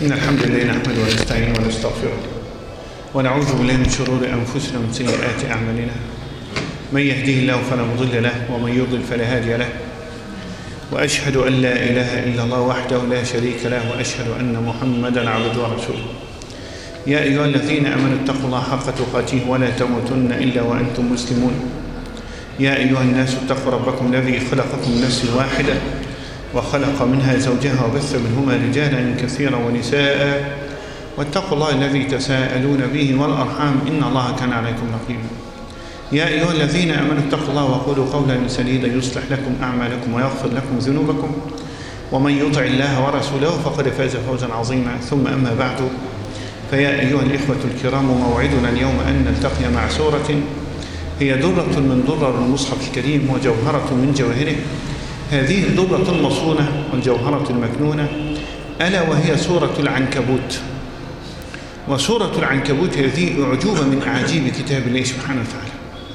إن الحمد لله نحمده ونستعينه ونستغفره ونعوذ بالله من شرور أنفسنا ومن سيئات أعمالنا من يهده الله فلا مضل له ومن يضلل فلا هادي له وأشهد أن لا إله إلا الله وحده لا شريك له وأشهد أن محمدا عبده ورسوله يا أيها الذين آمنوا اتقوا الله حق تقاته ولا تموتن إلا وأنتم مسلمون يا أيها الناس اتقوا ربكم الذي خلقكم من نفس واحدة وخلق منها زوجها وبث منهما رجالا كثيرا ونساء واتقوا الله الذي تساءلون به والأرحام إن الله كان عليكم رقيبا يا أيها الذين آمنوا اتقوا الله وقولوا قولا سديدا يصلح لكم أعمالكم ويغفر لكم ذنوبكم ومن يطع الله ورسوله فقد فاز فوزا عظيما ثم أما بعد فيا أيها الإخوة الكرام موعدنا اليوم أن نلتقي مع سورة هي درة من درر المصحف الكريم وجوهرة من جواهره هذه الدرة المصونة والجوهرة المكنونة ألا وهي سورة العنكبوت وسورة العنكبوت هذه أعجوبة من أعاجيب كتاب الله سبحانه وتعالى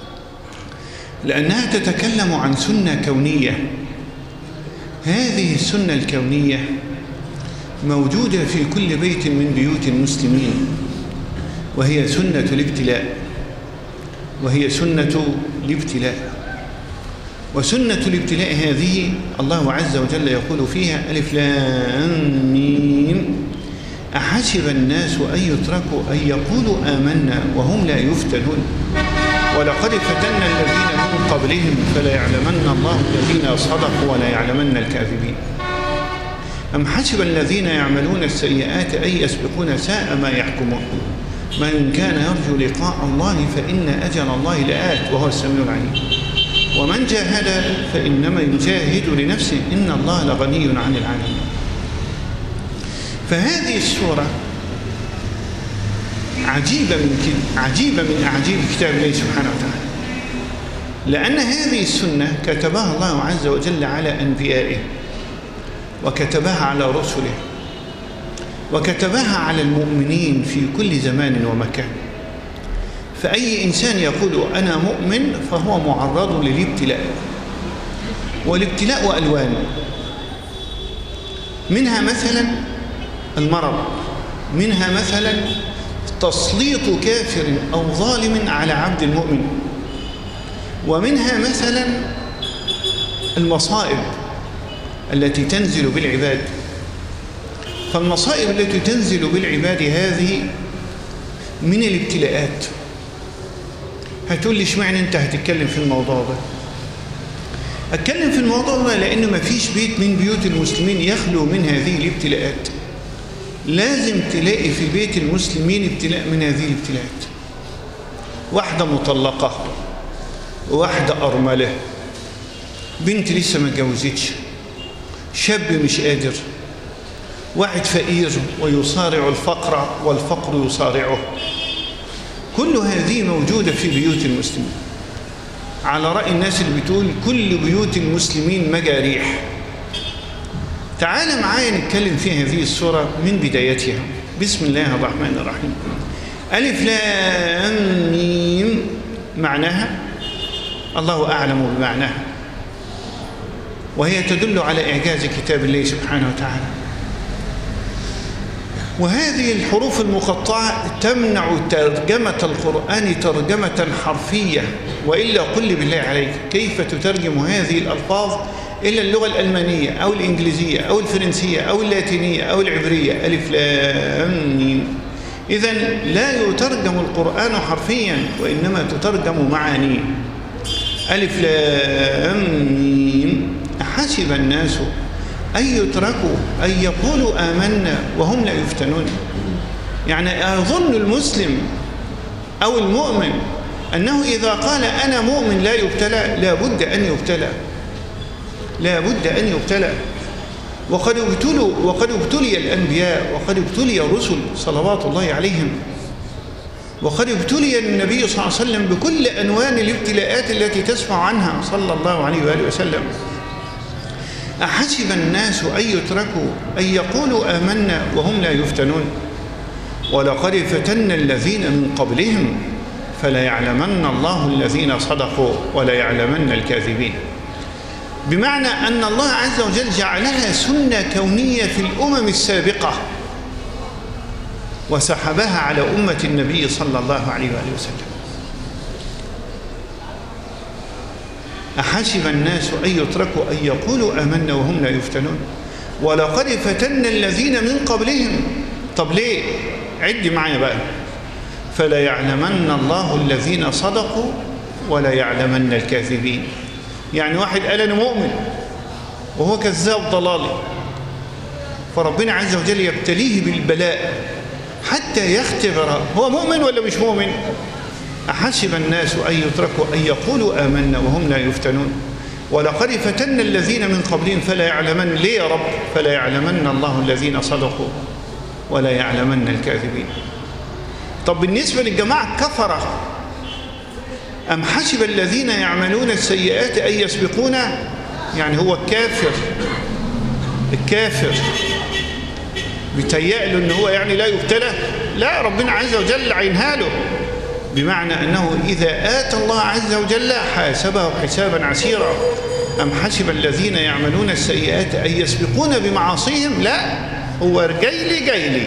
لأنها تتكلم عن سنة كونية هذه السنة الكونية موجودة في كل بيت من بيوت المسلمين وهي سنة الابتلاء وهي سنة الابتلاء وسنة الابتلاء هذه الله عز وجل يقول فيها ألف لام ميم أحسب الناس أن يتركوا أن يقولوا آمنا وهم لا يفتنون ولقد فتنا الذين من قبلهم فلا يعلمن الله الذين صدقوا ولا يعلمن الكاذبين أم حسب الذين يعملون السيئات أن يسبقون ساء ما يحكمون من كان يرجو لقاء الله فإن أجل الله لآت وهو السميع العليم ومن جاهد فإنما يجاهد لنفسه إن الله لغني عن العالمين فهذه السورة عجيبة من عجيبة من أعجيب كتاب الله سبحانه وتعالى لأن هذه السنة كتبها الله عز وجل على أنبيائه وكتبها على رسله وكتبها على المؤمنين في كل زمان ومكان فأي إنسان يقول أنا مؤمن فهو معرض للابتلاء والابتلاء ألوان منها مثلا المرض منها مثلا تسليط كافر أو ظالم على عبد المؤمن ومنها مثلا المصائب التي تنزل بالعباد فالمصائب التي تنزل بالعباد هذه من الابتلاءات هتقول لي اشمعنى انت هتتكلم في الموضوع ده اتكلم في الموضوع ده لان ما فيش بيت من بيوت المسلمين يخلو من هذه الابتلاءات لازم تلاقي في بيت المسلمين ابتلاء من هذه الابتلاءات واحدة مطلقة واحدة أرملة بنت لسه ما اتجوزتش شاب مش قادر واحد فقير ويصارع الفقر والفقر يصارعه كل هذه موجودة في بيوت المسلمين على رأي الناس اللي بتقول كل بيوت المسلمين مجاريح تعال معايا نتكلم في هذه السورة من بدايتها بسم الله الرحمن الرحيم ألف لام ميم معناها الله أعلم بمعناها وهي تدل على إعجاز كتاب الله سبحانه وتعالى وهذه الحروف المقطعة تمنع ترجمة القرآن ترجمة حرفية وإلا قل بالله عليك كيف تترجم هذه الألفاظ إلى اللغة الألمانية أو الإنجليزية أو الفرنسية أو اللاتينية أو العبرية ألف لام ميم إذا لا يترجم القرآن حرفيا وإنما تترجم معاني ألف لام ميم أحسب الناس أن يتركوا أن يقولوا آمنا وهم لا يفتنون يعني أظن المسلم أو المؤمن أنه إذا قال أنا مؤمن لا يبتلى لا بد أن يبتلى لا بد أن يبتلى وقد ابتلوا وقد ابتلي الأنبياء وقد ابتلي الرسل صلوات الله عليهم وقد ابتلي النبي صلى الله عليه وسلم بكل أنوان الابتلاءات التي تسمع عنها صلى الله عليه وآله وسلم أحسب الناس أن يتركوا أن يقولوا آمنا وهم لا يفتنون ولقد فتنا الذين من قبلهم فلا يعلمن الله الذين صدقوا ولا يعلمن الكاذبين بمعنى أن الله عز وجل جعلها سنة كونية في الأمم السابقة وسحبها على أمة النبي صلى الله عليه وآله وسلم أحسب الناس أن يتركوا أن يقولوا آمنا وهم لا يفتنون ولقد فتنا الذين من قبلهم طب ليه عد معايا بقى فلا يعلمن الله الذين صدقوا ولا يعلمن الكاذبين يعني واحد قال أنا مؤمن وهو كذاب ضلالي فربنا عز وجل يبتليه بالبلاء حتى يختبر هو مؤمن ولا مش مؤمن أحسب الناس أن يتركوا أن يقولوا آمنا وهم لا يفتنون ولقد فتنا الذين من قبلهم فلا يعلمن ليه يا رب فلا يعلمن الله الذين صدقوا ولا يعلمن الكاذبين طب بالنسبة للجماعة كفرة أم حسب الذين يعملون السيئات أن يسبقونا يعني هو الكافر الكافر بيتهيأ له ان هو يعني لا يبتلى لا ربنا عز وجل عينها له بمعنى أنه إذا آتى الله عز وجل حاسبه حسابا عسيرا أم حسب الذين يعملون السيئات أن يسبقون بمعاصيهم لا هو جاي لي جاي لي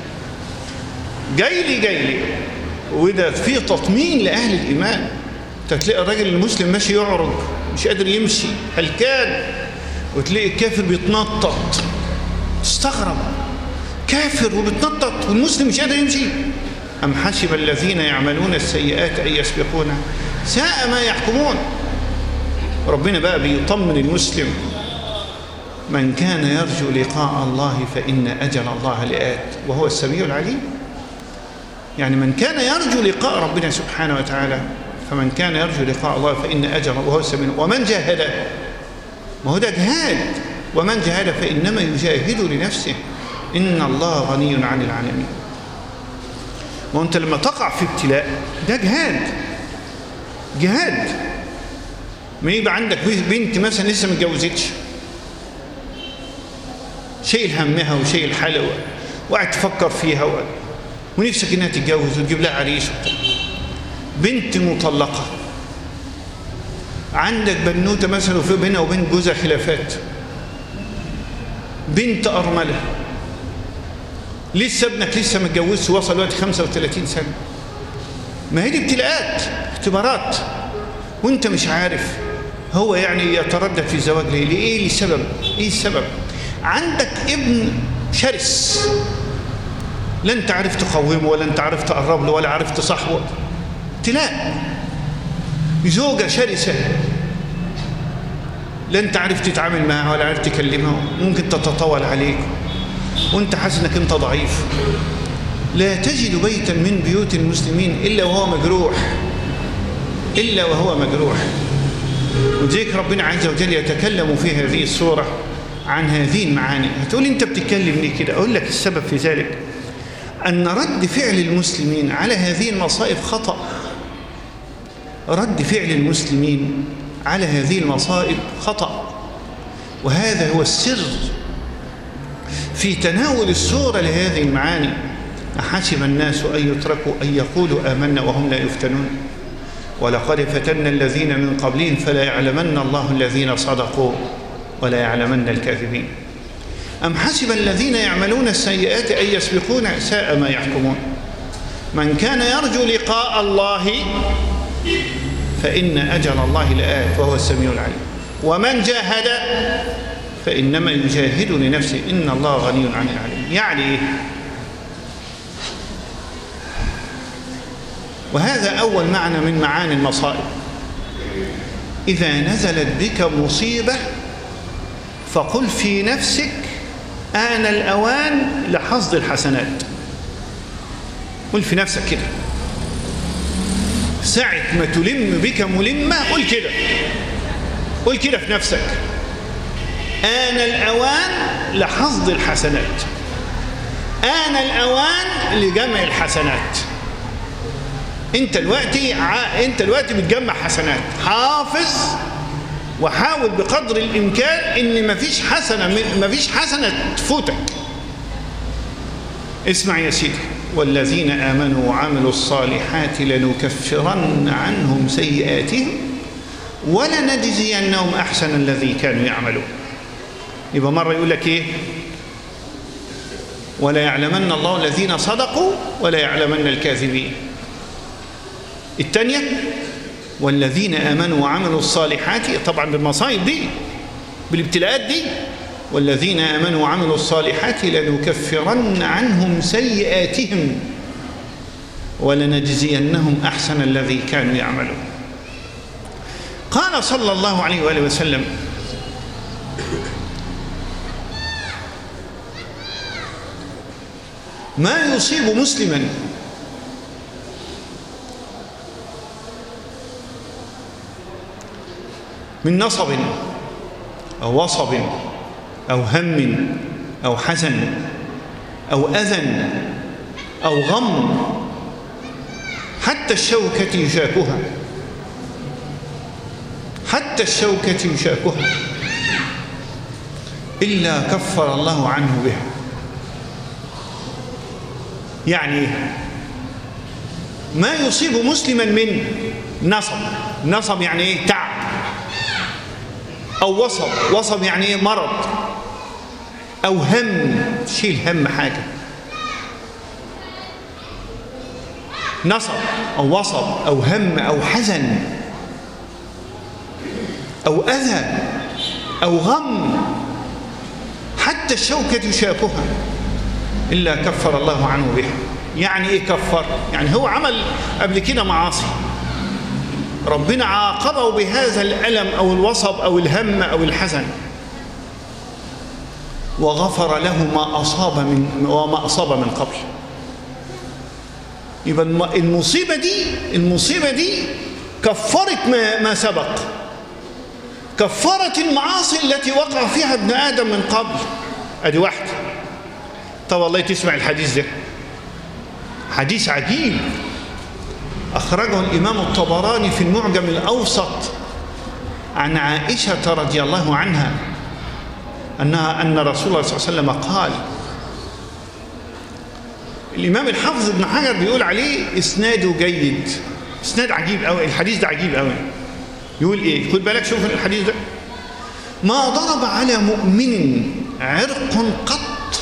جاي لي جاي لي وده فيه تطمين لأهل الإيمان تلاقي الراجل المسلم ماشي يعرج مش قادر يمشي هلكان وتلاقي الكافر بيتنطط تستغرب كافر وبيتنطط والمسلم مش قادر يمشي أم حسب الذين يعملون السيئات أن يسبقونا ساء ما يحكمون ربنا بقى بيطمن المسلم من كان يرجو لقاء الله فإن أجل الله لآت وهو السميع العليم يعني من كان يرجو لقاء ربنا سبحانه وتعالى فمن كان يرجو لقاء الله فإن أجل وهو السميع ومن جاهد ما هو ده جهاد ومن جاهد فإنما يجاهد لنفسه إن الله غني عن العالمين وانت لما تقع في ابتلاء ده جهاد جهاد ما يبقى عندك بنت مثلا لسه ما اتجوزتش شيء همها وشيء الحلوة وقاعد تفكر فيها ونفسك انها تتجوز وتجيب لها عريس بنت مطلقة عندك بنوتة مثلا وفي بينها وبين جوزها خلافات بنت أرملة لسه ابنك لسه متجوزش وصل وقت 35 سنة ما هي دي ابتلاءات اختبارات وانت مش عارف هو يعني يتردد في الزواج ليه ليه السبب ايه السبب عندك ابن شرس لا انت عارف تقومه ولا انت عارف تقرب له ولا عارف تصاحبه ابتلاء زوجة شرسة لا انت عارف تتعامل معها ولا عارف تكلمها ممكن تتطاول عليك وانت حاسس انك انت ضعيف لا تجد بيتا من بيوت المسلمين الا وهو مجروح الا وهو مجروح وذلك ربنا عز وجل يتكلم في هذه السوره عن هذه المعاني هتقول انت بتتكلم ليه كده اقول لك السبب في ذلك ان رد فعل المسلمين على هذه المصائب خطا رد فعل المسلمين على هذه المصائب خطا وهذا هو السر في تناول السورة لهذه المعاني أحسب الناس أن يتركوا أن يقولوا آمنا وهم لا يفتنون ولقد فتنا الذين من قبلهم فلا يعلمن الله الذين صدقوا ولا يعلمن الكاذبين أم حسب الذين يعملون السيئات أن يسبقون ساء ما يحكمون من كان يرجو لقاء الله فإن أجل الله لآت وهو السميع العليم ومن جاهد فإنما يجاهد لنفسه إن الله غني عن العالمين يعني إيه؟ وهذا أول معنى من معاني المصائب إذا نزلت بك مصيبة فقل في نفسك آن الأوان لحصد الحسنات قل في نفسك كده ساعة ما تلم بك ملمة قل كده قل كده في نفسك آن الأوان لحصد الحسنات آن الأوان لجمع الحسنات انت دلوقتي انت دلوقتي بتجمع حسنات حافظ وحاول بقدر الامكان ان مفيش حسنه مفيش حسنه تفوتك اسمع يا سيدي والذين امنوا وعملوا الصالحات لنكفرن عنهم سيئاتهم ولنجزينهم احسن الذي كانوا يعملون يبقى مره يقول لك ايه ولا يعلمن الله الذين صدقوا ولا يعلمن الكاذبين الثانية والذين آمنوا وعملوا الصالحات طبعا بالمصائب دي بالابتلاءات دي والذين آمنوا وعملوا الصالحات لنكفرن عنهم سيئاتهم ولنجزينهم أحسن الذي كانوا يعملون قال صلى الله عليه وآله وسلم ما يصيب مسلما من نصب أو وصب أو هم أو حزن أو أذى أو غم حتى الشوكة يشاكها حتى الشوكة يشاكها إلا كفر الله عنه بها يعني ما يصيب مسلما من نصب نصب يعني ايه تعب او وصب وصب يعني ايه مرض او هم تشيل هم حاجه نصب او وصب او هم او حزن او اذى او غم حتى الشوكه يشاكها إلا كفر الله عنه بها يعني إيه كفر؟ يعني هو عمل قبل كده معاصي ربنا عاقبه بهذا الألم أو الوصب أو الهم أو الحزن وغفر له ما أصاب من وما أصاب من قبل يبقى المصيبة دي المصيبة دي كفرت ما, ما سبق كفرت المعاصي التي وقع فيها ابن آدم من قبل أدي واحدة طب والله تسمع الحديث ده حديث عجيب أخرجه الإمام الطبراني في المعجم الأوسط عن عائشة رضي الله عنها أنها أن رسول الله صلى الله عليه وسلم قال الإمام الحافظ ابن حجر بيقول عليه إسناده جيد إسناد عجيب أوي الحديث ده عجيب أوي يقول إيه خد بالك شوف الحديث ده ما ضرب على مؤمن عرق قط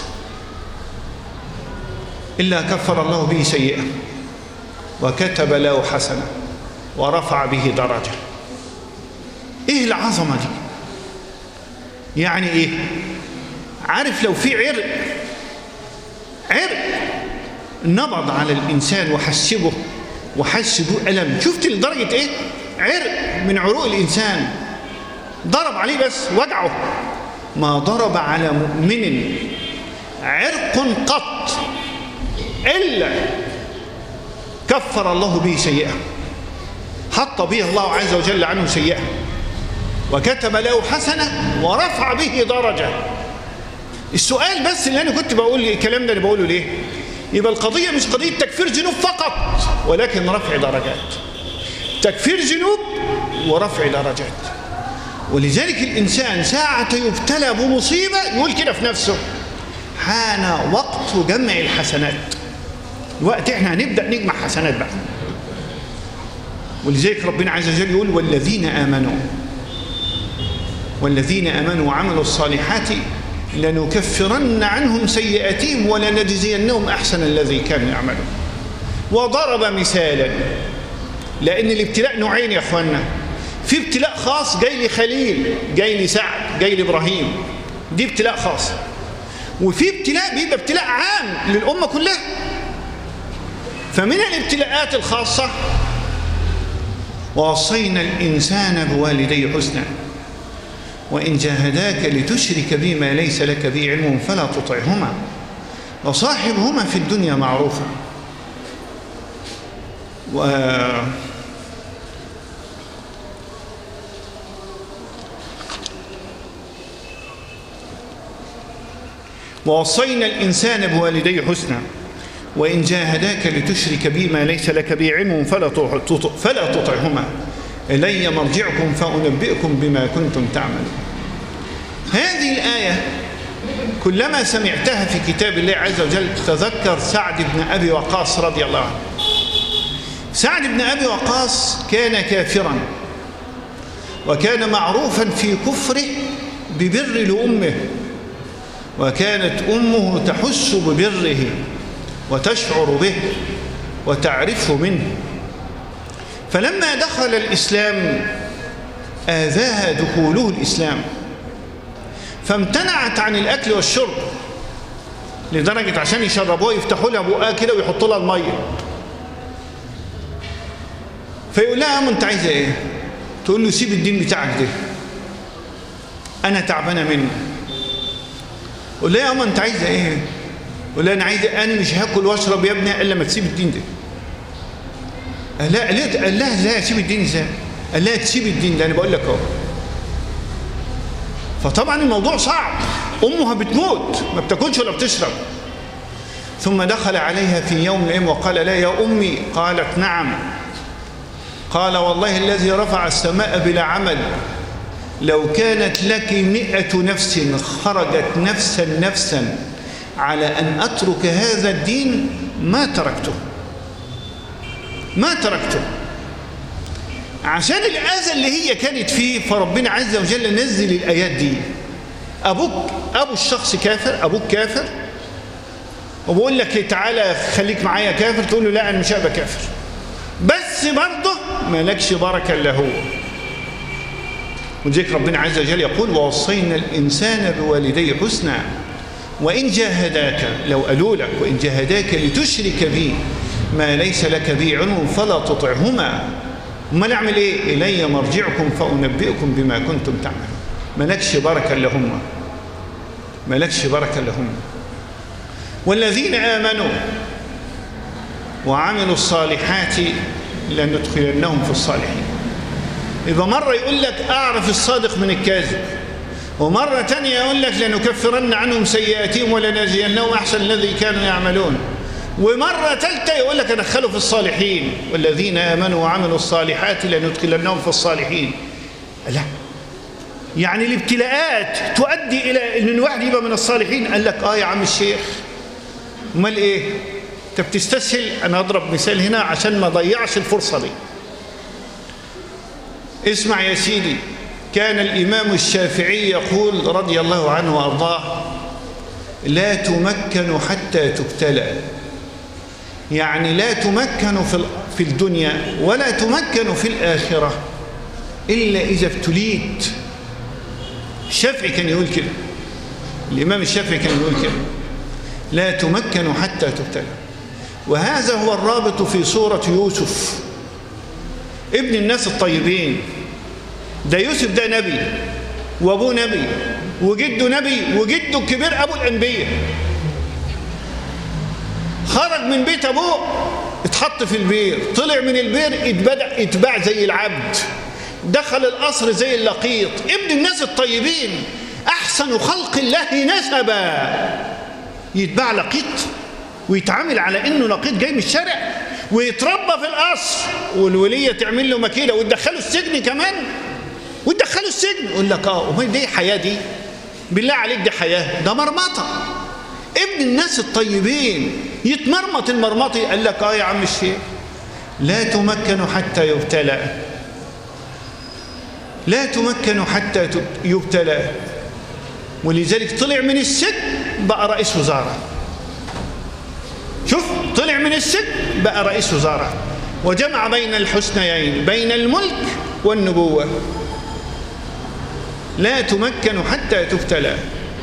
إلا كفر الله به سيئة وكتب له حسنة ورفع به درجة إيه العظمة دي يعني إيه عارف لو في عرق عرق نبض على الإنسان وحسبه وحس به ألم شفت لدرجة إيه عرق من عروق الإنسان ضرب عليه بس وجعه ما ضرب على مؤمن عرق قط إلا كفر الله به سيئة حط به الله عز وجل عنه سيئة وكتب له حسنة ورفع به درجة السؤال بس اللي أنا كنت بقول الكلام ده اللي بقوله ليه يبقى القضية مش قضية تكفير ذنوب فقط ولكن رفع درجات تكفير ذنوب ورفع درجات ولذلك الإنسان ساعة يبتلى بمصيبة يقول كده في نفسه حان وقت جمع الحسنات الوقت احنا هنبدأ نجمع حسنات بقى ولذلك ربنا عز وجل يقول والذين آمنوا والذين آمنوا وعملوا الصالحات لنكفرن عنهم سيئاتهم ولنجزينهم أحسن الذي كانوا يعملون وضرب مثالا لأن الابتلاء نوعين يا أخوانا في ابتلاء خاص جاي لخليل جاي لسعد جاي لإبراهيم دي ابتلاء خاص وفي ابتلاء بيبقى ابتلاء عام للأمة كلها فمن الابتلاءات الخاصة ووصينا الإنسان بوالديه حسنا وإن جاهداك لتشرك بي ما ليس لك به علم فلا تطعهما وصاحبهما في الدنيا معروفا و ووصينا الإنسان بوالديه حسنا وإن جاهداك لتشرك بي ما ليس لك به علم فلا فلا تطعهما إلي مرجعكم فأنبئكم بما كنتم تعملون هذه الآية كلما سمعتها في كتاب الله عز وجل تذكر سعد بن أبي وقاص رضي الله عنه سعد بن أبي وقاص كان كافرا وكان معروفا في كفره ببر لأمه وكانت أمه تحس ببره وتشعر به وتعرفه منه فلما دخل الإسلام آذاها دخوله الإسلام فامتنعت عن الأكل والشرب لدرجة عشان يشربوها يفتحوا لها بقها كده ويحطوا لها المية فيقول لها يا انت عايزه ايه تقول له سيب الدين بتاعك ده انا تعبانه منه قول لها يا انت عايزه ايه قول لها انا عايزه انا مش هاكل واشرب يا ابني الا ما تسيب الدين ده قال لا ليه قال لها ازاي اسيب الدين ازاي قال لها تسيب الدين ده انا بقول لك اهو فطبعا الموضوع صعب امها بتموت ما بتاكلش ولا بتشرب ثم دخل عليها في يوم من الايام وقال لا يا امي قالت نعم قال والله الذي رفع السماء بلا عمل لو كانت لك مئة نفس خرجت نفسا نفسا على أن أترك هذا الدين ما تركته ما تركته عشان الأذى اللي هي كانت فيه فربنا عز وجل نزل الآيات دي أبوك أبو الشخص كافر أبوك كافر وبقول لك تعالى خليك معايا كافر تقول له لا أنا مش هبقى كافر بس برضه مالكش بركة إلا هو ولذلك ربنا عز وجل يقول ووصينا الإنسان بوالديه حسنا وإن جاهداك لو قالوا لك وإن جاهداك لتشرك بي ما ليس لك به علم فلا تطعهما ما نعمل إيه إلي مرجعكم فأنبئكم بما كنتم تعملون مالكش بركة لهم مالكش بركة لهم والذين آمنوا وعملوا الصالحات لندخلنهم في الصالحين إذا مرة يقول لك أعرف الصادق من الكاذب ومرة تانية يقول لك لنكفرن عنهم سيئاتهم ولنجزينهم أحسن الذي كانوا يعملون ومرة ثالثة يقول لك أدخلوا في الصالحين والذين آمنوا وعملوا الصالحات لندخلنهم في الصالحين لا يعني الابتلاءات تؤدي إلى أن الواحد يبقى من الصالحين قال لك آه يا عم الشيخ امال إيه أنت بتستسهل أنا أضرب مثال هنا عشان ما ضيعش الفرصة دي اسمع يا سيدي كان الإمام الشافعي يقول رضي الله عنه وأرضاه لا تمكن حتى تبتلى يعني لا تمكن في الدنيا ولا تمكن في الآخرة إلا إذا ابتليت الشافعي كان يقول كده الإمام الشافعي كان يقول كده لا تمكن حتى تبتلى وهذا هو الرابط في سورة يوسف ابن الناس الطيبين ده يوسف ده نبي وابوه نبي وجده نبي وجده الكبير ابو الانبياء خرج من بيت ابوه اتحط في البير طلع من البير اتبدأ اتباع زي العبد دخل القصر زي اللقيط ابن الناس الطيبين احسن خلق الله نسبا يتباع لقيط ويتعامل على انه لقيط جاي من الشارع ويتربى في القصر والوليه تعمل له مكيده وتدخله السجن كمان وتدخله السجن يقول لك اه وهي دي حياه دي بالله عليك دي حياه ده مرمطه ابن الناس الطيبين يتمرمط المرمطي قال لك اه يا عم الشيخ لا تمكن حتى يبتلى لا تمكن حتى يبتلى ولذلك طلع من السجن بقى رئيس وزاره شوف طلع من السجن بقى رئيس وزاره وجمع بين الحسنيين بين الملك والنبوه لا تمكن حتى تبتلى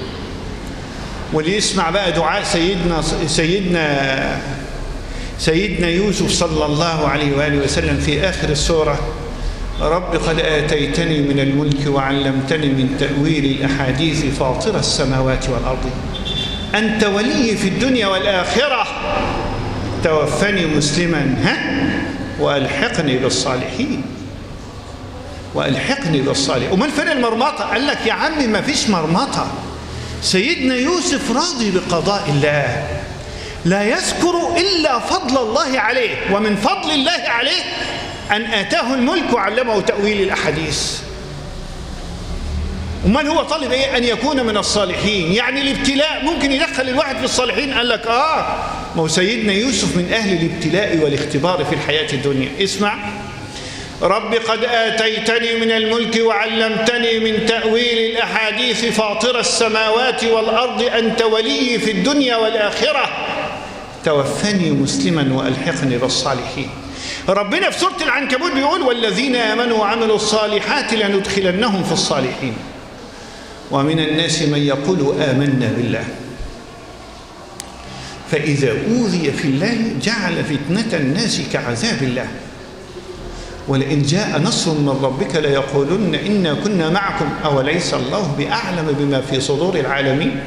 وليسمع بقى دعاء سيدنا سيدنا سيدنا يوسف صلى الله عليه واله وسلم في اخر السوره رب قد اتيتني من الملك وعلمتني من تاويل الاحاديث فاطر السماوات والارض انت ولي في الدنيا والاخره توفني مسلما ها والحقني بالصالحين والحقني بالصالحين امال فين المرمطه قال لك يا عمي ما فيش مرمطه سيدنا يوسف راضي بقضاء الله لا يذكر إلا فضل الله عليه ومن فضل الله عليه أن آتاه الملك وعلمه تأويل الأحاديث امال هو طالب ايه ان يكون من الصالحين يعني الابتلاء ممكن يدخل الواحد في الصالحين قال لك اه ما هو سيدنا يوسف من اهل الابتلاء والاختبار في الحياه الدنيا اسمع رب قد آتيتني من الملك وعلمتني من تأويل الأحاديث فاطر السماوات والأرض أنت ولي في الدنيا والآخرة توفني مسلما وألحقني بالصالحين ربنا في سورة العنكبوت بيقول والذين آمنوا وعملوا الصالحات لندخلنهم في الصالحين ومن الناس من يقول آمنا بالله فإذا أوذي في الله جعل فتنة الناس كعذاب الله ولئن جاء نصر من ربك ليقولن إنا كنا معكم أوليس الله بأعلم بما في صدور العالمين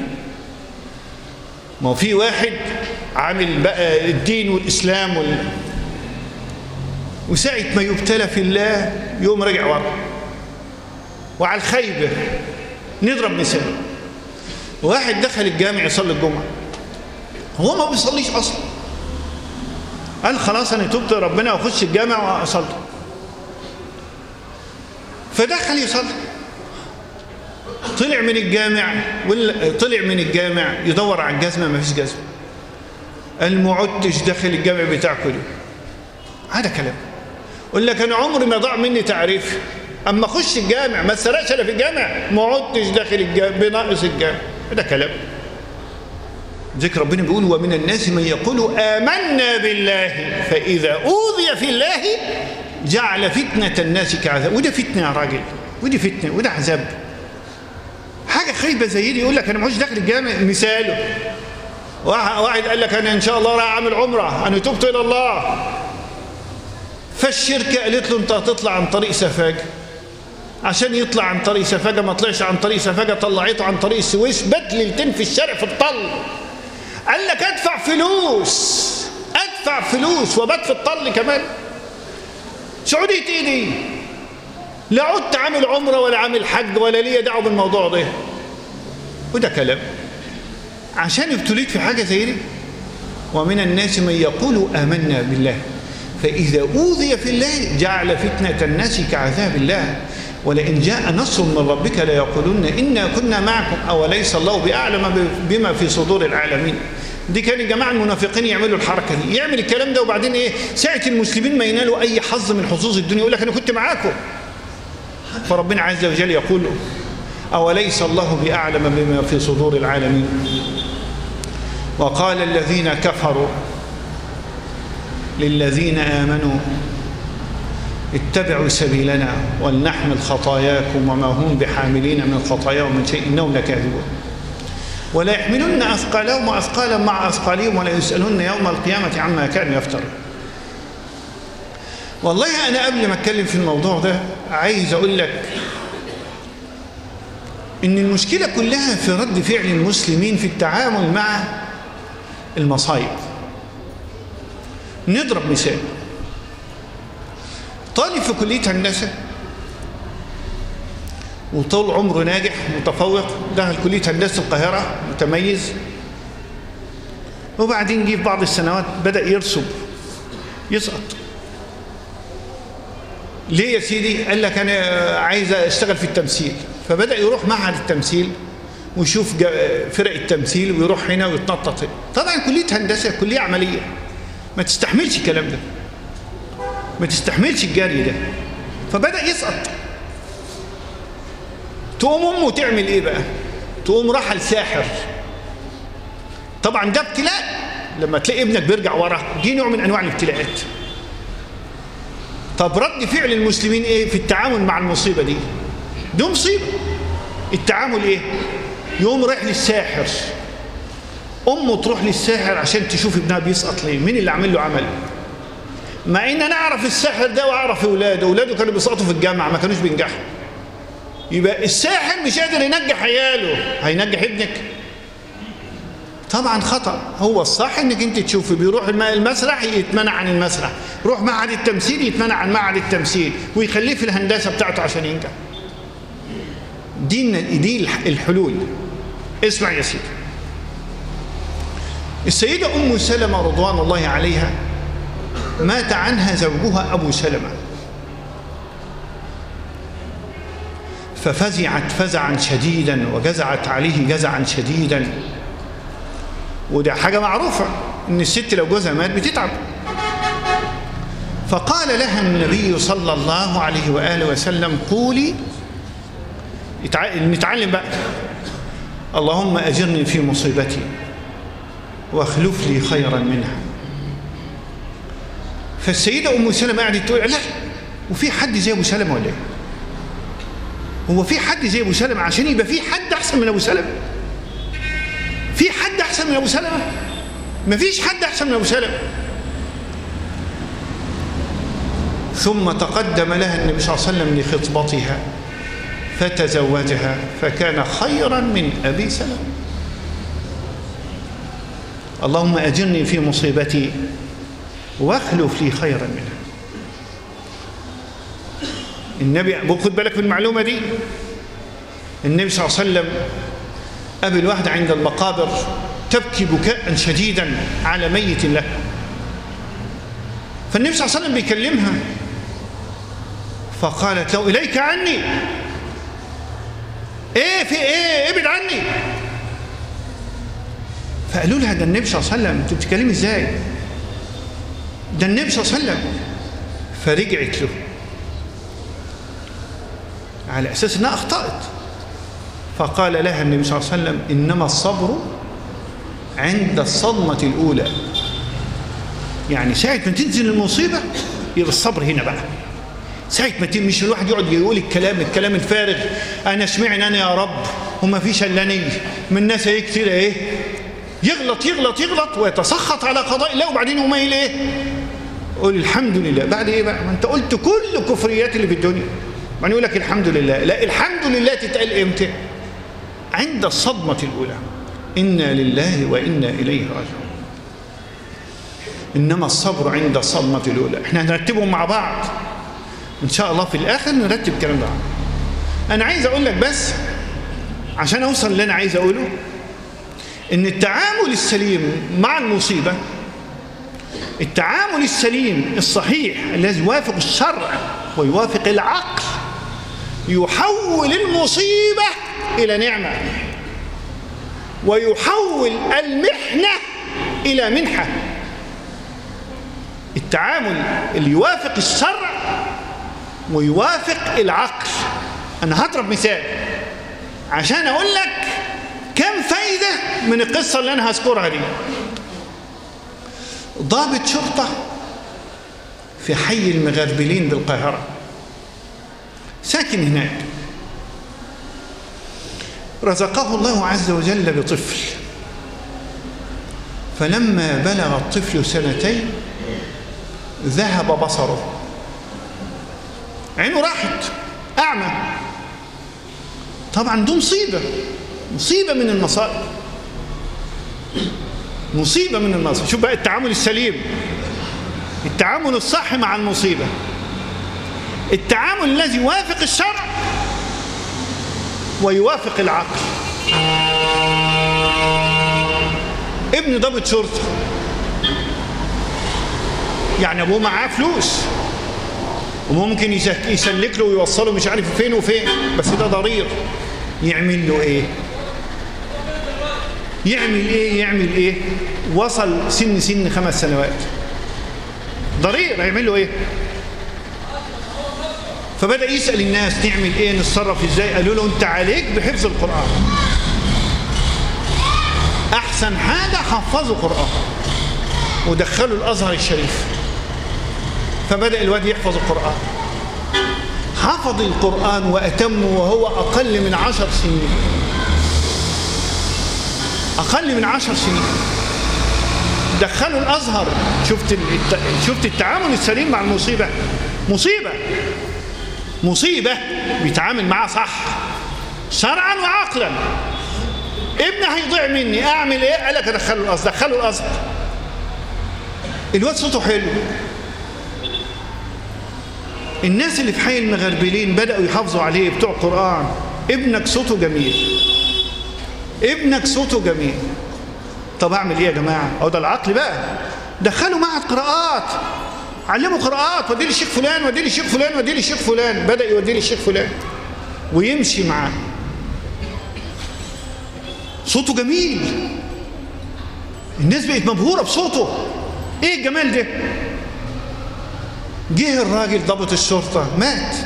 ما في واحد عامل بقى الدين والإسلام وال... وساعة ما يبتلى في الله يوم رجع ورا وعلى الخيبة نضرب مثال واحد دخل الجامع يصلي الجمعة هو ما بيصليش أصلا قال خلاص أنا تبت ربنا وأخش الجامع وأصلي فدخل يصلي طلع من الجامع طلع من الجامع يدور على الجزمة ما فيش جزمة المعدش داخل الجامع بتاعكم ليه هذا كلام يقول لك انا عمري ما ضاع مني تعريف اما اخش الجامع ما اتسرقش انا في الجامع ما عدتش داخل الجامع بناقص الجامع ده كلام ذكر ربنا بيقول ومن الناس من يقول آمنا بالله فإذا أوذي في الله جعل فتنة الناس كعذاب وده فتنة يا راجل ودي فتنة وده عذاب حاجة خايبة زي دي يقول لك أنا مش داخل الجامع مثاله واحد قال لك أنا إن شاء الله راح أعمل عمرة أنا تبت إلى الله فالشركة قالت له أنت هتطلع عن طريق سفاجة عشان يطلع عن طريق سفاجة ما طلعش عن طريق سفاجة طلعته عن طريق السويس بات ليلتين في الشارع في الطل قال لك ادفع فلوس ادفع فلوس وبات في الطل كمان سعودية ايه دي لا عدت عامل عمرة ولا عامل حج ولا ليا دعوة بالموضوع ده وده كلام عشان ابتليت في حاجة زي دي ومن الناس من يقول آمنا بالله فإذا أوذي في الله جعل فتنة الناس كعذاب الله ولئن جاء نصر من ربك ليقولن إنا كنا معكم أوليس الله بأعلم بما في صدور العالمين دي كان الجماعة المنافقين يعملوا الحركة دي يعمل الكلام ده وبعدين إيه ساعة المسلمين ما ينالوا أي حظ من حظوظ الدنيا يقول لك أنا كنت معاكم فربنا عز وجل يقول أوليس الله بأعلم بما في صدور العالمين وقال الذين كفروا للذين آمنوا اتبعوا سبيلنا ولنحمل خطاياكم وما هم بحاملين من خطاياهم من شيء إنهم لكاذبون ولا يحملن أثقالهم وأثقالا مع أثقالهم ولا يسألون يوم القيامة عما كانوا يفترون والله أنا قبل ما أتكلم في الموضوع ده عايز أقول لك إن المشكلة كلها في رد فعل المسلمين في التعامل مع المصايب نضرب مثال طالب في كلية هندسة وطول عمره ناجح متفوق دخل كلية هندسة القاهرة متميز وبعدين جه في بعض السنوات بدأ يرسب يسقط ليه يا سيدي قال لك أنا عايز أشتغل في التمثيل فبدأ يروح معهد التمثيل ويشوف فرق التمثيل ويروح هنا ويتنطط هنا طبعا كلية هندسة كلية عملية ما تستحملش الكلام ده ما تستحملش الجري ده فبدأ يسقط تقوم امه تعمل ايه بقى تقوم راح لساحر طبعا ده ابتلاء لما تلاقي ابنك بيرجع ورا دي نوع من انواع الابتلاءات طب رد فعل المسلمين ايه في التعامل مع المصيبه دي دي مصيبه التعامل ايه يقوم رايح للساحر امه تروح للساحر عشان تشوف ابنها بيسقط ليه مين اللي عامل له عمل مع ان انا اعرف الساحر ده واعرف اولاده اولاده كانوا بيسقطوا في الجامعه ما كانوش بينجحوا يبقى الساحر مش قادر ينجح عياله هينجح ابنك طبعا خطأ هو الصح انك انت تشوفي بيروح المسرح يتمنع عن المسرح يروح معهد التمثيل يتمنع عن معهد التمثيل ويخليه في الهندسه بتاعته عشان ينجح دي دي الحلول اسمع يا سيدي السيدة أم سلمة رضوان الله عليها مات عنها زوجها أبو سلمة ففزعت فزعا شديدا وجزعت عليه جزعا شديدا وده حاجة معروفة إن الست لو جوزها مات بتتعب فقال لها النبي صلى الله عليه وآله وسلم قولي نتعلم بقى اللهم أجرني في مصيبتي واخلف لي خيرا منها فالسيدة أم سلمة قعدت تقول لا وفي حد زي أبو سلمة ولا إيه؟ هو في حد زي أبو سلمة عشان يبقى في حد أحسن من أبو سلمة في حد أحسن من أبو سلمة مفيش حد أحسن من أبو سلمة ثم تقدم لها النبي صلى الله عليه وسلم لخطبتها فتزوجها فكان خيرا من أبي سلمة اللهم أجرني في مصيبتي واخلف لي خيرا منها النبي خد بالك من المعلومة دي النبي صلى الله عليه وسلم قابل واحدة عند المقابر تبكي بكاء شديدا على ميت له فالنبي صلى الله عليه وسلم بيكلمها فقالت له إليك عني ايه في ايه ابعد عني فقالوا لها ده النبي صلى الله عليه وسلم انت بتتكلمي ازاي ده النبي صلى الله عليه وسلم فرجعت له على اساس انها اخطات فقال لها النبي صلى الله عليه وسلم انما الصبر عند الصدمه الاولى يعني ساعه ما تنزل المصيبه يبقى الصبر هنا بقى ساعة ما مش الواحد يقعد يقول الكلام الكلام الفارغ أنا سمعني أنا يا رب وما فيش إلا أنا من الناس إيه كتير إيه يغلط يغلط يغلط ويتسخط على قضاء الله وبعدين يقوم قايل إيه قول الحمد لله بعد إيه بقى ما أنت قلت كل الكفريات اللي في الدنيا بعدين يقول لك الحمد لله لا الحمد لله تتقال إمتى عند الصدمة الأولى إنا لله وإنا إليه راجعون إنما الصبر عند الصدمة الأولى إحنا هنرتبهم مع بعض إن شاء الله في الآخر نرتب الكلام ده أنا عايز أقول لك بس عشان أوصل اللي أنا عايز أقوله إن التعامل السليم مع المصيبة التعامل السليم الصحيح الذي يوافق الشرع ويوافق العقل يحول المصيبة إلى نعمة ويحول المحنة إلى منحة التعامل اللي يوافق الشرع ويوافق العقل أنا هضرب مثال عشان أقول لك كم فايدة من القصة اللي أنا هذكرها دي ضابط شرطة في حي المغربلين بالقاهرة ساكن هناك رزقه الله عز وجل بطفل فلما بلغ الطفل سنتين ذهب بصره عينه راحت أعمى طبعا دي مصيبة مصيبة من المصائب مصيبة من المصائب شوف بقى التعامل السليم التعامل الصح مع المصيبة التعامل الذي يوافق الشرع ويوافق العقل ابن ضابط شرطة يعني ابوه معاه فلوس وممكن يسلك له ويوصله مش عارف فين وفين بس ده ضرير يعمل له ايه يعمل ايه يعمل ايه وصل سن سن خمس سنوات ضرير هيعمل له ايه فبدأ يسأل الناس نعمل ايه نتصرف ازاي قالوا له انت عليك بحفظ القرآن احسن حاجة حفظوا قرآن ودخلوا الازهر الشريف فبدأ الواد يحفظ القرآن حفظ القرآن وأتمه وهو أقل من عشر سنين أقل من عشر سنين دخلوا الأزهر شفت الت... شفت التعامل السليم مع المصيبة مصيبة مصيبة بيتعامل معها صح شرعا وعقلا ابني هيضيع مني اعمل ايه قال لك ادخله الازهر دخله الازهر الواد صوته حلو الناس اللي في حي المغربلين بدأوا يحافظوا عليه بتوع قرآن ابنك صوته جميل ابنك صوته جميل طب اعمل ايه يا جماعة اهو ده العقل بقى دخلوا معهد قراءات علموا قراءات ودي لي الشيخ فلان ودي لي الشيخ فلان ودي لي الشيخ فلان بدأ يودي لي الشيخ فلان ويمشي معاه صوته جميل الناس بقت مبهورة بصوته ايه الجمال ده جه الراجل ضابط الشرطة مات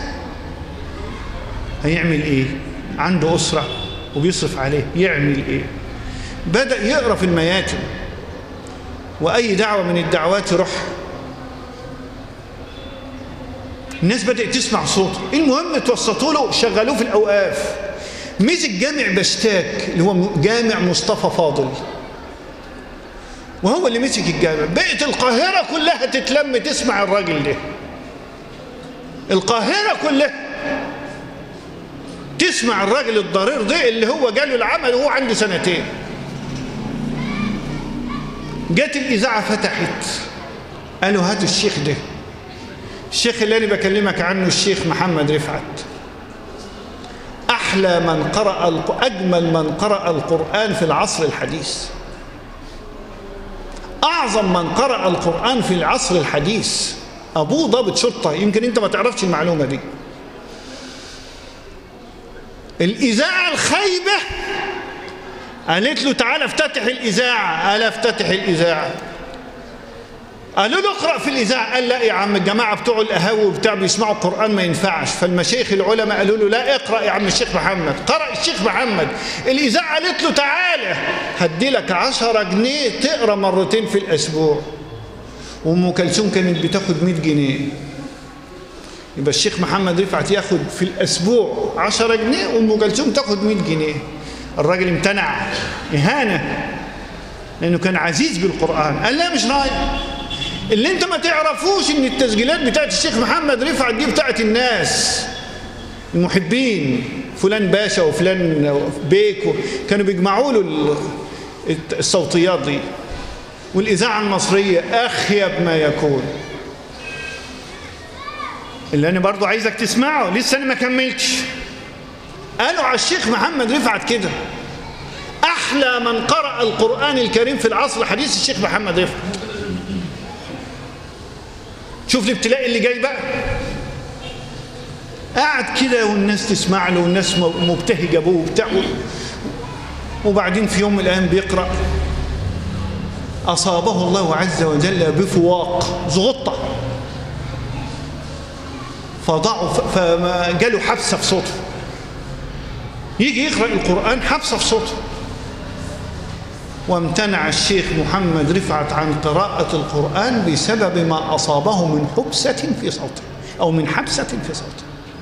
هيعمل ايه عنده أسرة وبيصرف عليه يعمل ايه بدأ يقرأ في المياتم وأي دعوة من الدعوات يروح الناس بدأت تسمع صوته المهم توسطوا له شغلوه في الأوقاف مسك جامع بشتاك اللي هو جامع مصطفى فاضل وهو اللي مسك الجامع بقت القاهرة كلها تتلم تسمع الراجل ده القاهرة كلها تسمع الراجل الضرير ده اللي هو جاله العمل وهو عنده سنتين جت الإذاعة فتحت قالوا هاتوا الشيخ ده الشيخ اللي أنا بكلمك عنه الشيخ محمد رفعت أحلى من قرأ أجمل من قرأ القرآن في العصر الحديث أعظم من قرأ القرآن في العصر الحديث أبوه ضابط شرطة يمكن أنت ما تعرفش المعلومة دي الإذاعة الخايبة قالت له تعالى افتتح الإذاعة قال افتتح الإذاعة قالوا له اقرأ في الإذاعة قال لا يا عم الجماعة بتوع القهاوي وبتاع بيسمعوا القرآن ما ينفعش فالمشايخ العلماء قالوا له لا اقرأ يا عم الشيخ محمد قرأ الشيخ محمد الإذاعة قالت له تعالى هدي لك عشرة جنيه تقرأ مرتين في الأسبوع وأم كلثوم كانت بتاخد 100 جنيه يبقى الشيخ محمد رفعت ياخد في الأسبوع 10 جنيه وأم كلثوم تاخد 100 جنيه الراجل امتنع إهانة لأنه كان عزيز بالقرآن قال لا مش رايح اللي انت ما تعرفوش ان التسجيلات بتاعت الشيخ محمد رفعت دي بتاعت الناس المحبين فلان باشا وفلان بيك كانوا بيجمعوا له الصوتيات دي والإذاعة المصرية أخيب ما يكون اللي أنا برضو عايزك تسمعه لسه أنا ما كملتش قالوا على الشيخ محمد رفعت كده أحلى من قرأ القرآن الكريم في العصر الحديث الشيخ محمد رفعت شوف الابتلاء اللي جاي بقى قاعد كده والناس تسمع له والناس مبتهجة به وبتاع وبعدين في يوم من الأيام بيقرأ أصابه الله عز وجل بفواق زغطة فضعف فجاله حبسة في صوته يجي يقرأ القرآن حبسة في صوته وامتنع الشيخ محمد رفعت عن قراءة القرآن بسبب ما أصابه من حبسة في صوته أو من حبسة في صوته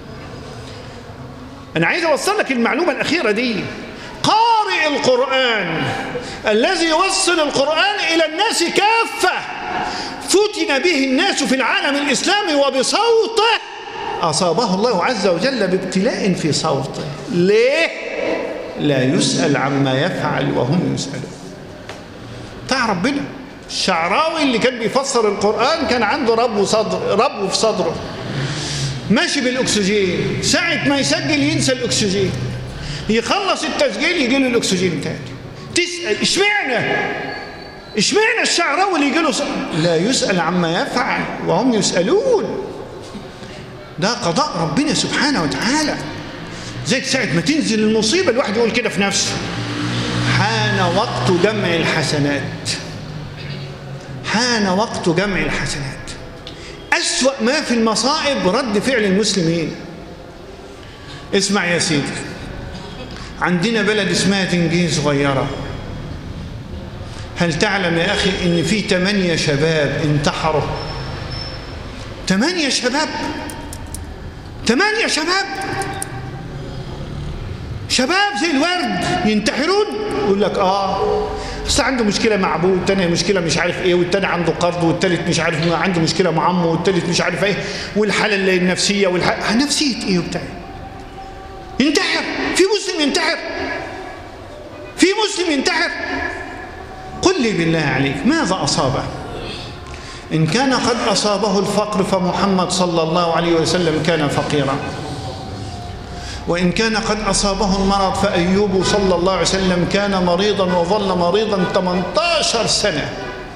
أنا عايز أوصل لك المعلومة الأخيرة دي قارئ القرآن الذي يوصل القرآن إلى الناس كافة فتن به الناس في العالم الإسلامي وبصوته أصابه الله عز وجل بابتلاء في صوته ليه؟ لا يسأل عما يفعل وهم يسألون بتاع ربنا الشعراوي اللي كان بيفسر القرآن كان عنده رب صدر رب في صدره ماشي بالأكسجين ساعة ما يسجل ينسى الأكسجين يخلص التسجيل يجي له الأكسجين تاني تسأل اشمعنى اشمعنى الشعراوي اللي يجي له صدر لا يسأل عما يفعل وهم يسألون ده قضاء ربنا سبحانه وتعالى زي ساعة ما تنزل المصيبة الواحد يقول كده في نفسه حان وقت جمع الحسنات حان وقت جمع الحسنات أسوأ ما في المصائب رد فعل المسلمين اسمع يا سيدي عندنا بلد اسمها تنجين صغيرة هل تعلم يا أخي إن في تمانية شباب انتحروا تمانية شباب تمانية شباب شباب زي الورد ينتحرون يقول لك اه بس عنده مشكلة مع أبوه والتاني مشكلة مش عارف إيه والتاني عنده قرض والتالت مش عارف عنده مشكلة مع عمه والتالت مش عارف إيه والحالة النفسية والحالة نفسية إيه وبتاع ينتحر في مسلم ينتحر في مسلم ينتحر قل لي بالله عليك ماذا أصابه إن كان قد أصابه الفقر فمحمد صلى الله عليه وسلم كان فقيرا وإن كان قد أصابه المرض فأيوب صلى الله عليه وسلم كان مريضا وظل مريضا 18 سنة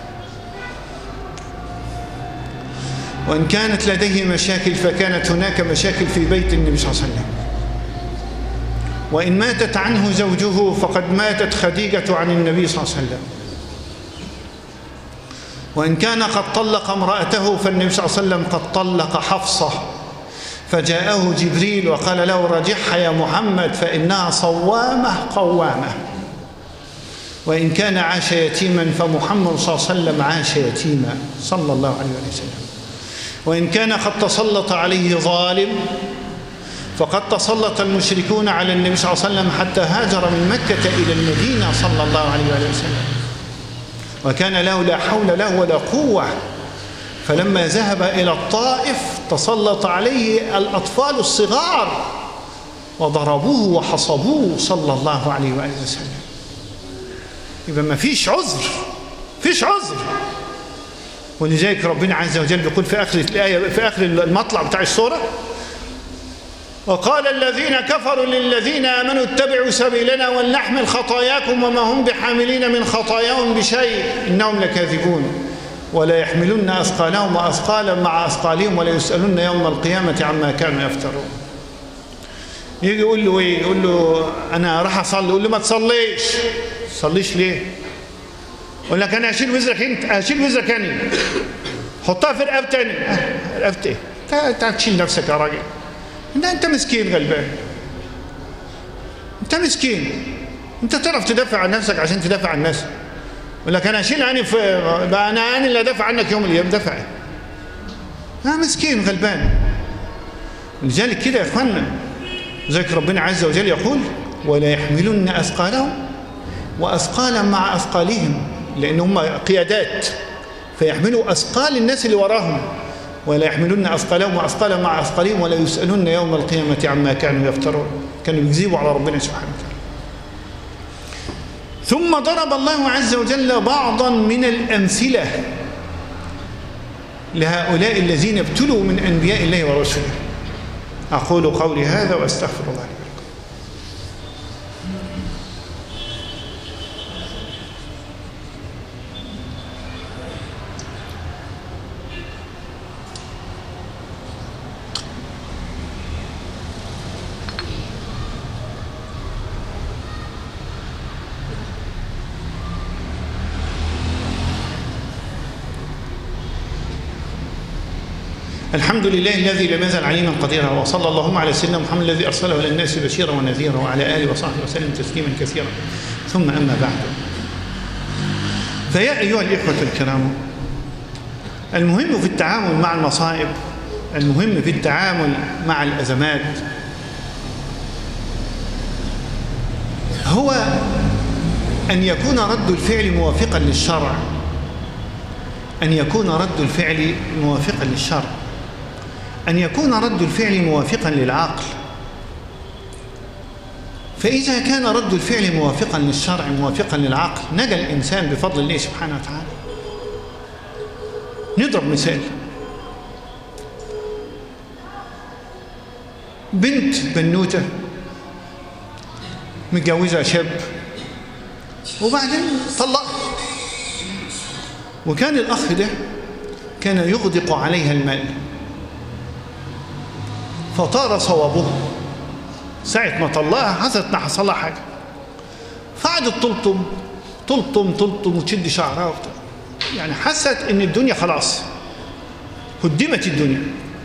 وإن كانت لديه مشاكل فكانت هناك مشاكل في بيت النبي صلى الله عليه وسلم وإن ماتت عنه زوجه فقد ماتت خديجة عن النبي صلى الله عليه وسلم وإن كان قد طلق امرأته فالنبي صلى الله عليه وسلم قد طلق حفصة فجاءه جبريل وقال له رجعها يا محمد فإنها صوامة قوامة وإن كان عاش يتيما فمحمد صلى الله عليه وسلم عاش يتيما صلى الله عليه وسلم وإن كان قد تسلط عليه ظالم فقد تسلط المشركون على النبي صلى الله عليه وسلم حتى هاجر من مكة إلى المدينة صلى الله عليه وسلم وكان له لا حول له ولا قوة فلما ذهب إلى الطائف تسلط عليه الأطفال الصغار وضربوه وحصبوه صلى الله عليه وآله وسلم يبقى ما فيش عذر فيش عذر ولذلك ربنا عز وجل بيقول في آخر الآية في آخر المطلع بتاع السورة وقال الذين كفروا للذين آمنوا اتبعوا سبيلنا ولنحمل خطاياكم وما هم بحاملين من خطاياهم بشيء إنهم لكاذبون ولا يحملن أثقالهم وأثقالا مع أثقالهم ولا يسألن يوم القيامة عما كانوا يفترون يجي يقول له ايه يقول له انا راح اصلي يقول له ما تصليش تصليش ليه يقول لك انا هشيل وزرك انت هشيل وزرك انا حطها في رقبتي تاني رقبتي ايه انت هتشيل نفسك يا راجل انت انت مسكين غلبان انت مسكين انت تعرف تدافع عن نفسك عشان تدافع عن الناس يقول لك انا اشيل عني في بقى انا انا اللي ادافع عنك يوم الايام دافع ايه مسكين غلبان لذلك كده يا اخوانا ذلك ربنا عز وجل يقول ولا يحملن اثقالهم واثقالا مع اثقالهم لان هم قيادات فيحملوا اثقال الناس اللي وراهم ولا يحملن اثقالهم واثقالا مع اثقالهم ولا يسالون يوم القيامه عما كانوا يفترون كانوا يكذبوا على ربنا سبحانه وتعالى ثم ضرب الله عز وجل بعضا من الامثله لهؤلاء الذين ابتلوا من انبياء الله ورسله اقول قولي هذا واستغفر الله لي الحمد لله الذي لم يزل عليما قديرا وصلى اللهم على سيدنا محمد الذي ارسله الى الناس بشيرا ونذيرا وعلى اله وصحبه وسلم تسليما كثيرا ثم اما بعد فيا ايها الاخوه الكرام المهم في التعامل مع المصائب المهم في التعامل مع الازمات هو ان يكون رد الفعل موافقا للشرع ان يكون رد الفعل موافقا للشرع أن يكون رد الفعل موافقا للعقل فإذا كان رد الفعل موافقا للشرع موافقا للعقل نجا الإنسان بفضل الله سبحانه وتعالى نضرب مثال بنت بنوتة متجوزة شاب وبعدين طلق وكان الأخ ده كان يغدق عليها المال فطار صوابه ساعة ما طلقها حصلت ما حصل لها حاجة فقعدت تلطم تلطم تلطم وتشد شعرها وبتاع يعني حست ان الدنيا خلاص هدمت الدنيا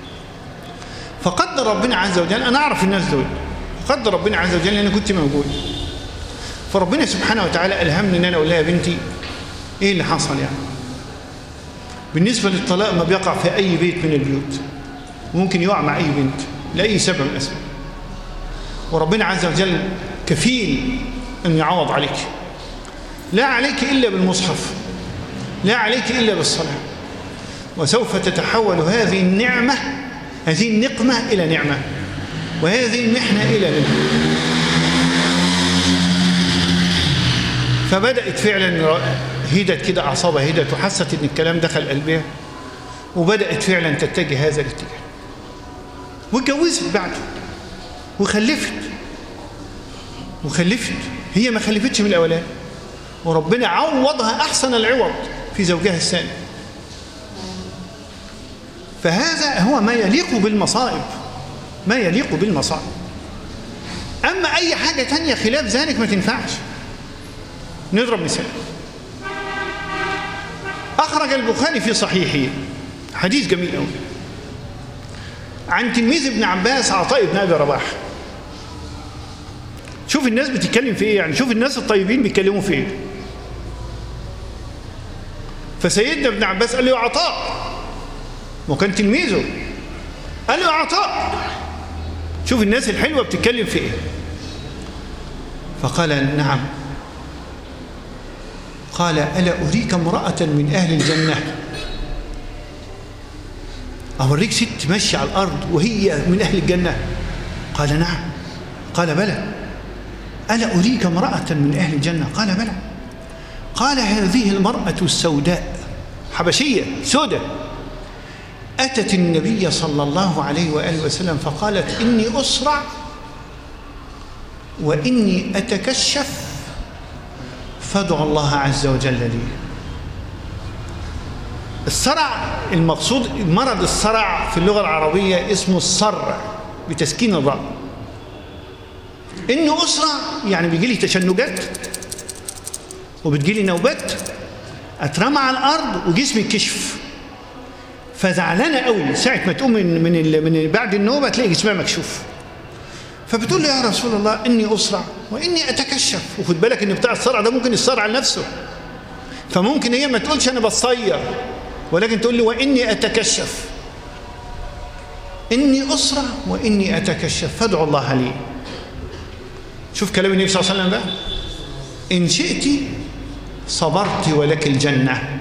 فقدر ربنا عز وجل انا اعرف الناس دول قدر ربنا عز وجل انا كنت موجود فربنا سبحانه وتعالى الهمني ان انا اقول لها يا بنتي ايه اللي حصل يعني بالنسبه للطلاق ما بيقع في اي بيت من البيوت ممكن يقع مع اي بنت لاي سبب من الاسباب وربنا عز وجل كفيل ان يعوض عليك لا عليك الا بالمصحف لا عليك الا بالصلاه وسوف تتحول هذه النعمه هذه النقمه الى نعمه وهذه المحنه الى نعمه فبدات فعلا هدت كده اعصابها هدت وحست ان الكلام دخل قلبها وبدات فعلا تتجه هذا الاتجاه واتجوزت بعده وخلفت وخلفت هي ما خلفتش من الاولاني وربنا عوضها احسن العوض في زوجها الثاني فهذا هو ما يليق بالمصائب ما يليق بالمصائب اما اي حاجه تانية خلاف ذلك ما تنفعش نضرب مثال أخرج البخاري في صحيحه حديث جميل قوي عن تلميذ ابن عباس عطاء بن أبي رباح شوف الناس بتتكلم في ايه يعني شوف الناس الطيبين بيتكلموا في ايه فسيدنا ابن عباس قال له يا عطاء وكان تلميذه قال له يا عطاء شوف الناس الحلوة بتتكلم في ايه فقال نعم قال ألا أريك امرأة من أهل الجنة أوريك ست ماشية على الأرض وهي من أهل الجنة قال نعم قال بلى ألا أريك امرأة من أهل الجنة قال بلى قال هذه المرأة السوداء حبشية سوداء أتت النبي صلى الله عليه وآله وسلم فقالت إني أسرع وإني أتكشف فادعوا الله عز وجل لي الصرع المقصود مرض الصرع في اللغة العربية اسمه الصرع بتسكين الراء إنه أسرع يعني بيجي لي تشنجات وبتجي لي نوبات أترمى على الأرض وجسمي كشف فزعلانة قوي ساعة ما تقوم من من من بعد النوبة تلاقي جسمها مكشوف فبتقول له يا رسول الله إني أسرع وإني أتكشف وخد بالك إن بتاع الصرع ده ممكن يصرع على نفسه فممكن هي ما تقولش أنا بصير ولكن تقول لي وإني أتكشف إني أسرع وإني أتكشف فادعوا الله لي شوف كلام النبي صلى الله عليه وسلم بقى إن شئت صبرت ولك الجنة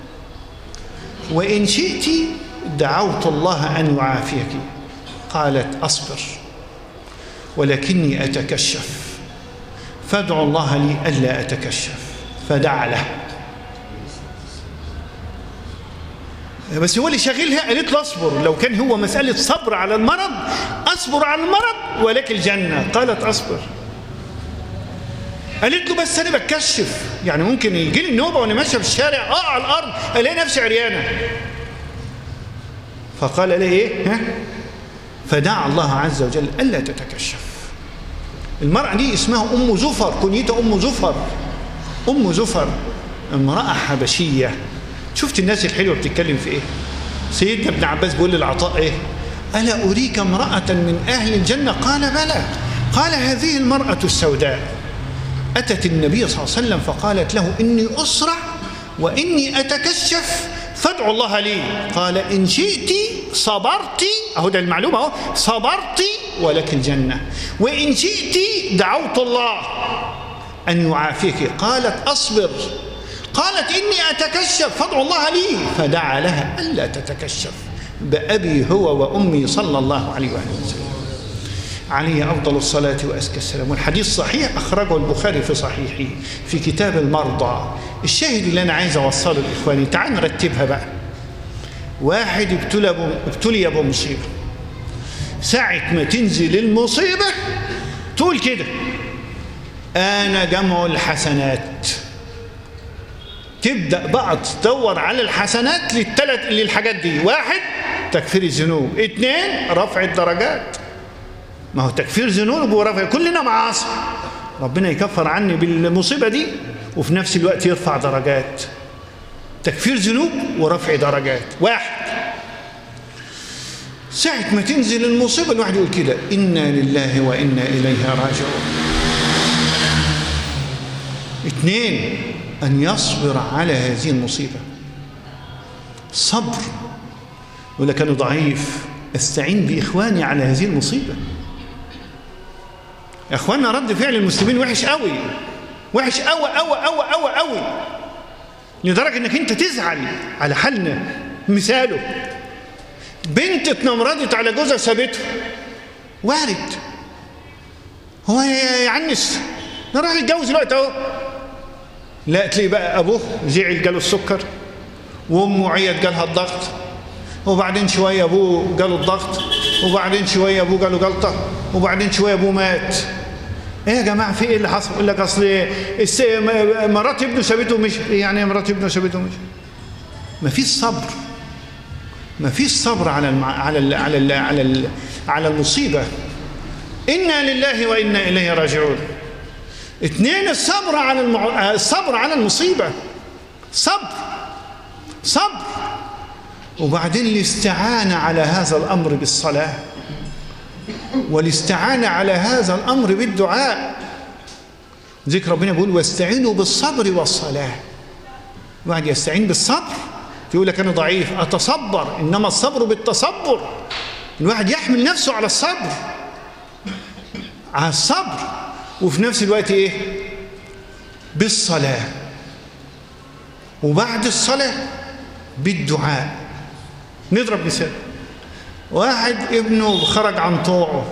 وإن شئت دعوت الله أن يعافيك قالت أصبر ولكني أتكشف فادعوا الله لي ألا أتكشف فدعا له بس هو اللي شاغلها قالت له اصبر لو كان هو مسألة صبر على المرض أصبر على المرض ولك الجنة قالت أصبر قالت له بس أنا بتكشف يعني ممكن يجي لي النوبة وأنا ماشية في الشارع أقع على الأرض ألاقي نفسي عريانة فقال لي إيه ها فدعا الله عز وجل ألا تتكشف المرأة دي اسمها أم زفر كنيتها أم زفر أم زفر امرأة حبشية شفت الناس الحلوة بتتكلم في إيه سيدنا ابن عباس بيقول للعطاء إيه ألا أريك امرأة من أهل الجنة قال بلى قال هذه المرأة السوداء أتت النبي صلى الله عليه وسلم فقالت له إني أسرع وإني أتكشف فادعوا الله لي قال إن شئت صبرت أهو ده المعلومة أهو صبرت ولك الجنة وإن شئت دعوت الله أن يعافيك قالت أصبر قالت إني أتكشف فادعوا الله لي فدعا لها ألا تتكشف بأبي هو وأمي صلى الله عليه وآله وسلم عليه أفضل الصلاة وأزكى السلام والحديث صحيح أخرجه البخاري في صحيحه في كتاب المرضى الشاهد اللي أنا عايز أوصله لإخواني تعال نرتبها بقى واحد ابتلى ابتلي بمصيبة ساعة ما تنزل المصيبة تقول كده أنا جمع الحسنات تبدأ بقى تدور على الحسنات للثلاث للحاجات دي واحد تكفير الذنوب اثنين رفع الدرجات ما هو تكفير ذنوب ورفع كلنا معاصي ربنا يكفر عني بالمصيبة دي وفي نفس الوقت يرفع درجات تكفير ذنوب ورفع درجات واحد ساعة ما تنزل المصيبة الواحد يقول كده إنا لله وإنا إليه راجعون اثنين أن يصبر على هذه المصيبة صبر يقول لك أنا ضعيف استعين بإخواني على هذه المصيبة يا اخوانا رد فعل المسلمين وحش قوي وحش قوي قوي قوي قوي قوي لدرجه انك انت تزعل على حالنا مثاله بنت اتنمرضت على جوزها سابته وارد هو يعنس نروح يتجوز دلوقتي اهو لا تلاقي بقى ابوه زعل جاله السكر وامه عيت جالها الضغط وبعدين شويه ابوه جاله الضغط وبعدين شويه ابوه جاله جلطه وبعدين شويه ابوه مات ايه يا جماعه في ايه اللي حصل يقول لك اصل مرات ابنه سابته ومشي ايه يعني مرات ابنه سابته ومشي ما فيش صبر ما فيش صبر على المع... على ال... على ال... على ال... على المصيبه انا لله وانا اليه راجعون اثنين الصبر على المع... الصبر على المصيبه صبر صبر وبعدين الاستعانة على هذا الأمر بالصلاة والاستعانة على هذا الأمر بالدعاء ذكر ربنا بيقول واستعينوا بالصبر والصلاة الواحد يستعين بالصبر يقول لك أنا ضعيف أتصبر إنما الصبر بالتصبر الواحد يحمل نفسه على الصبر على الصبر وفي نفس الوقت إيه بالصلاة وبعد الصلاة بالدعاء نضرب مثال واحد ابنه خرج عن طوعه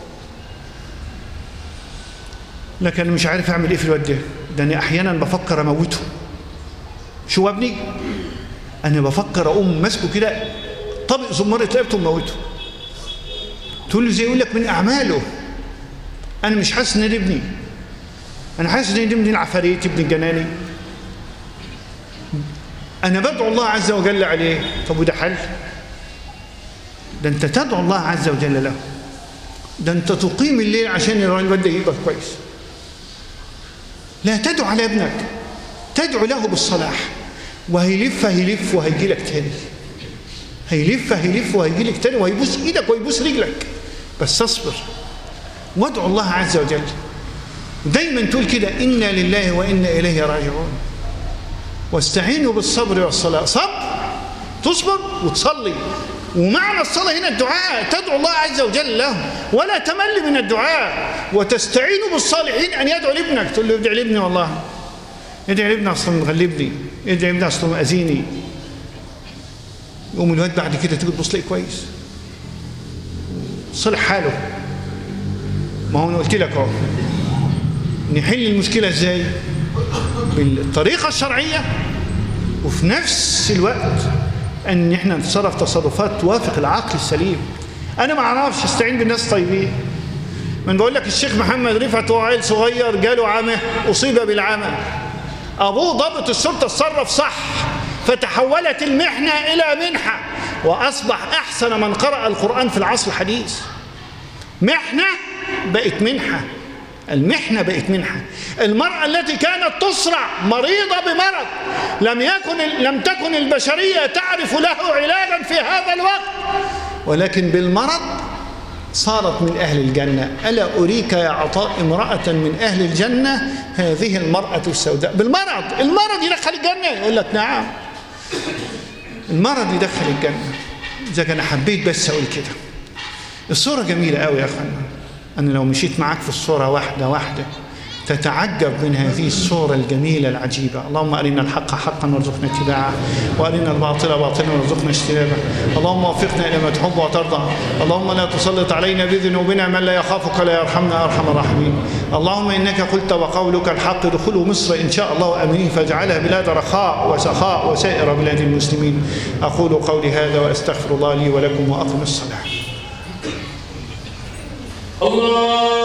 لكن مش عارف اعمل ايه في الواد ده ده انا احيانا بفكر اموته شو يا ابني انا بفكر اقوم ماسكه كده طبق زمارة رقبته وموته تقول له زي يقول لك من اعماله انا مش حاسس ان ده ابني انا حاسس ان ده ابن العفاريت ابن الجناني انا بدعو الله عز وجل عليه طب وده حل ده انت تدعو الله عز وجل له ده انت تقيم الليل عشان الواد ده يبقى كويس لا تدعو على ابنك تدعو له بالصلاح وهيلف هيلف وهيجي لك تاني هيلف هيلف وهيجي لك تاني وهيبوس ايدك وهيبوس رجلك بس اصبر وادعو الله عز وجل دايما تقول كده انا لله وانا اليه راجعون واستعينوا بالصبر والصلاه صبر تصبر وتصلي ومعنى الصلاة هنا الدعاء تدعو الله عز وجل له ولا تمل من الدعاء وتستعين بالصالحين أن يدعو لابنك تقول له ادعي لابني والله ادعي لابني أصلا مغلبني ادعي لابني أصلا مأذيني يقوم الواد بعد كده تيجي تبص لي كويس صلح حاله ما هو انا قلت لك اهو نحل المشكله ازاي بالطريقه الشرعيه وفي نفس الوقت ان احنا نتصرف تصرفات توافق العقل السليم انا ما اعرفش استعين بالناس طيبين من بقول لك الشيخ محمد رفعت هو عيل صغير جاله عمى اصيب بالعمى ابوه ضابط الشرطه اتصرف صح فتحولت المحنه الى منحه واصبح احسن من قرأ القرآن في العصر الحديث محنه بقت منحه المحنة بقت منحة المرأة التي كانت تصرع مريضة بمرض لم يكن لم تكن البشرية تعرف له علاجا في هذا الوقت ولكن بالمرض صارت من أهل الجنة ألا أريك يا عطاء امرأة من أهل الجنة هذه المرأة السوداء بالمرض المرض يدخل الجنة يقول لك نعم المرض يدخل الجنة إذا كان حبيت بس أقول كده الصورة جميلة قوي يا أخوانا أنا لو مشيت معاك في الصورة واحدة واحدة تتعجب من هذه الصورة الجميلة العجيبة اللهم أرنا الحق حقا وارزقنا اتباعه وأرنا الباطل باطلا وارزقنا اجتنابه اللهم وفقنا إلى ما تحب وترضى اللهم لا تسلط علينا بذنوبنا من لا يخافك لا يرحمنا أرحم الراحمين اللهم إنك قلت وقولك الحق دخلوا مصر إن شاء الله أمين فاجعلها بلاد رخاء وسخاء وسائر بلاد المسلمين أقول قولي هذا وأستغفر الله لي ولكم وأقم الصلاة الله